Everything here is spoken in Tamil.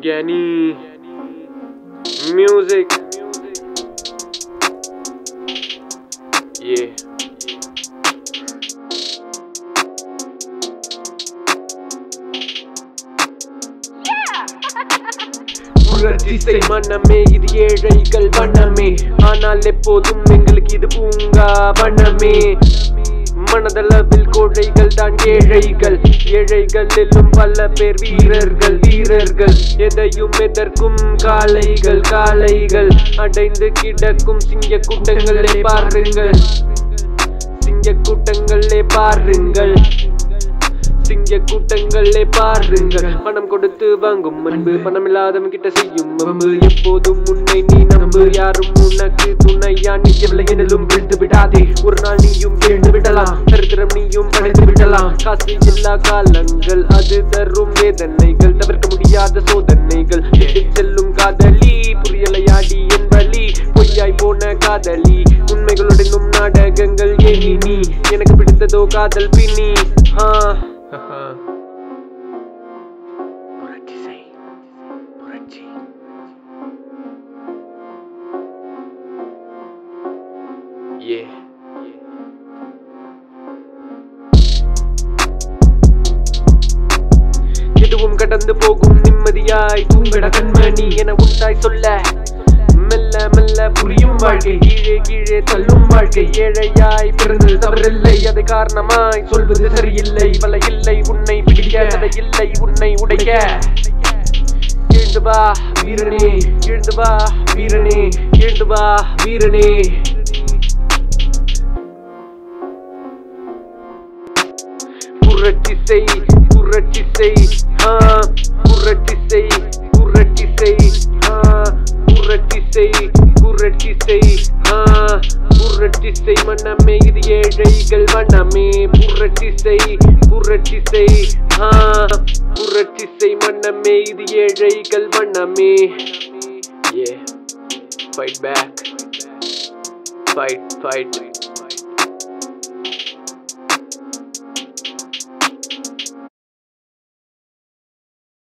Gani Music Yeah புரட்சிசை மனமே இது ஏழைகள் வண்ணமே ஆனால் எப்போதும் எங்களுக்கு இது பூங்கா வண்ணமே மனதளவில் கோழைகள் தான் ஏழைகள் ஏழைகளிலும் பல பேர் வீரர்கள் வீரர்கள் எதையும் எதற்கும் காளைகள் காளைகள் அடைந்து கிடக்கும் சிங்க கூட்டங்களே பாருங்கள் சிங்க கூட்டங்களே பாருங்கள் சிங்க கூட்டங்களே பாருங்கள் பணம் கொடுத்து வாங்கும் அன்பு பணம் இல்லாதவன் கிட்ட செய்யும் அம்பு எப்போதும் உன்னை நீ நம்பு யாரும் உனக்கு துணையா நிற்கவில்லை எனிலும் விழுந்து விடாதே ஒரு நாள் நீயும் வீழ்ந்து விடலாம் தரித்திரம் நீயும் படைத்து விடலாம் காசு இல்லா காலங்கள் அது தரும் வேதனைகள் தவிர்க்க முடியாத சோதனைகள் விட்டு செல்லும் காதலி புரியலையாடி என் வழி பொய்யாய் போன காதலி உண்மைகளுடனும் நாடகங்கள் ஏனி நீ எனக்கு பிடித்ததோ காதல் பின்னி ஆ புரட்சி செய் புரட்சி ஏ எதுவும் கடந்து போகும் நிம்மதியாய் தூங்கட கண்மணி என உண்டாய் சொல்ல மெல்ல மெல்ல புரியும் வாழ்க்கை கீழே கீழே தள்ளும் வாழ்க்கை ஏழையாய் பிறந்தது தவறில்லை அதை காரணமாய் சொல்வது சரியில்லை பல இல்லை உன்னை பிடிக்க கதை இல்லை உன்னை உடைக்க எழுந்து வா வீரனே எழுந்து வா வீரனே எழுந்து வா வீரனே புரட்சி செய் புரட்சி செய் ஆ புரட்சி செய் புரட்சி செய் ஆ புரட்சி செய் புரட்சி செய் ஆ புரட்சி செய் மனமே இது ஏழைகள் மனமே புரட்சி செய் புரட்சி செய் ஆ புரட்சி செய் மனமே இது ஏழைகள் மனமே ஏ ஃபைட் பேக் ஃபைட் ஃபைட்